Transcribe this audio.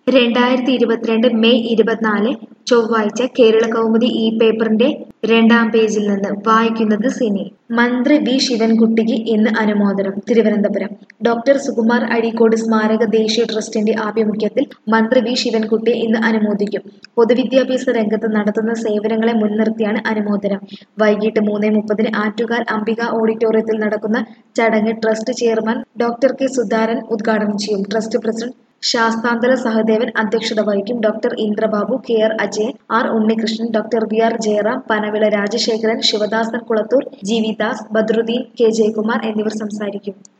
രണ്ടായിരത്തി ഇരുപത്തിരണ്ട് മെയ് ഇരുപത്തിനാല് ചൊവ്വാഴ്ച കേരള കൗമുദി ഈ പേപ്പറിന്റെ രണ്ടാം പേജിൽ നിന്ന് വായിക്കുന്നത് സിനി മന്ത്രി വി ശിവൻകുട്ടിക്ക് ഇന്ന് അനുമോദനം തിരുവനന്തപുരം ഡോക്ടർ സുകുമാർ അഴീക്കോട് സ്മാരക ദേശീയ ട്രസ്റ്റിന്റെ ആഭിമുഖ്യത്തിൽ മന്ത്രി വി ശിവൻകുട്ടിയെ ഇന്ന് അനുമോദിക്കും പൊതുവിദ്യാഭ്യാസ രംഗത്ത് നടത്തുന്ന സേവനങ്ങളെ മുൻനിർത്തിയാണ് അനുമോദനം വൈകിട്ട് മൂന്ന് മുപ്പതിന് ആറ്റുകാൽ അംബിക ഓഡിറ്റോറിയത്തിൽ നടക്കുന്ന ചടങ്ങ് trust chairman doctor K Sudharan ഉദ്ഘാടനം ചെയ്യും ട്രസ്റ്റ് പ്രസിഡന്റ് ശാസ്താന്തര സഹദേവൻ അധ്യക്ഷത വഹിക്കും doctor Indrababu K R Ajayan R Unnikrishnan doctor V R Jayaram Panavila Rajasekharan Sivadasan Kulathoor G V Das Badruddin K Jayakumar എന്നിവർ സംസാരിക്കും